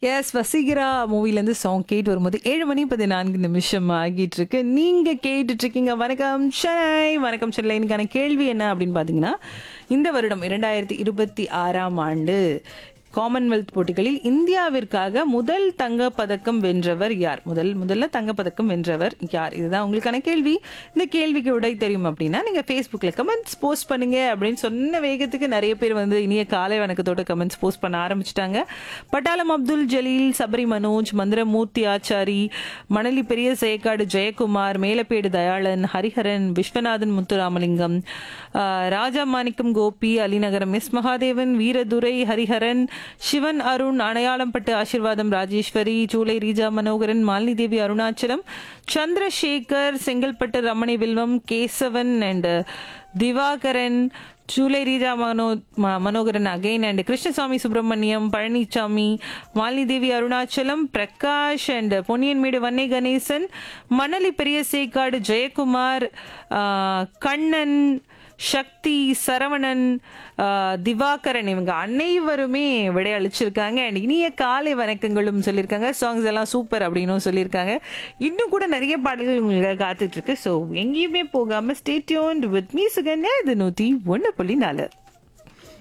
S Vaseegara மூவிலேருந்து song கேட்டு வரும்போது ஏழு மணி பதினான்கு நிமிஷம் ஆகிட்டு இருக்கு நீங்க கேட்டுட்டு இருக்கீங்க வணக்கம் சென்னை வணக்கம் சென்னை இன்னைக்கான கேள்வி என்ன அப்படின்னு பார்த்தீங்கன்னா இந்த வருடம் இரண்டாயிரத்தி இருபத்தி ஆறாம் ஆண்டு காமன்வெல்த் போட்டிகளில் இந்தியாவிற்காக முதல் தங்க பதக்கம் வென்றவர் யார் முதல் முதல்ல தங்க பதக்கம் வென்றவர் யார் இதுதான் உங்களுக்கான கேள்வி இந்த கேள்விக்கு விடை தெரியும் அப்படின்னா நீங்க ஃபேஸ்புக்ல கமெண்ட்ஸ் போஸ்ட் பண்ணுங்க அப்படின்னு சொன்ன வேகத்துக்கு நிறைய பேர் வந்து இனிய காலை வணக்கத்தோட கமெண்ட்ஸ் போஸ்ட் பண்ண ஆரம்பிச்சிட்டாங்க பட்டாளம் அப்துல் ஜலீல் சபரி மனோஜ் மந்திரமூர்த்தி ஆச்சாரி மணலி பெரிய செயக்காடு ஜெயக்குமார் மேலப்பேடு தயாளன் ஹரிஹரன் விஸ்வநாதன் முத்துராமலிங்கம் ஆஹ், Raja Manickam Gopi Alinagaram S Mahadevan Veeradurai Hariharan Sivan Arun Adayalampattu Asirvatham Rajeswari July Reeja Manoharan Malini Devi Arunachalam Chandrasekhar Chengalpattu Ramani Vilvam Kesavan and Diwakaran July Reeja Mano ம- Manoharan again and Krishnasamy Subramaniam Palanisamy Malini Devi Arunachalam Prakash and Ponniyanmedu Vannai Ganesan Manali Periya Sekkadu Jayakumar ஆஹ், கண்ணன் சக்தி சரவணன் ஆஹ், திவாகரன் இவங்க அனைவருமே விடையளிச்சிருக்காங்க அண்ட் இனிய காலை வணக்கங்களும் சொல்லியிருக்காங்க சாங்ஸ் எல்லாம் சூப்பர் அப்படின்னும் சொல்லியிருக்காங்க இன்னும் கூட நிறைய பாடல்கள் உங்களுக்கு காத்துட்டு இருக்கு ஸோ எங்கேயுமே போகாம ஸ்டேட்யூன் வித் மீ சுகன்யா இது நூத்தி ஒன்று புள்ளி நாலு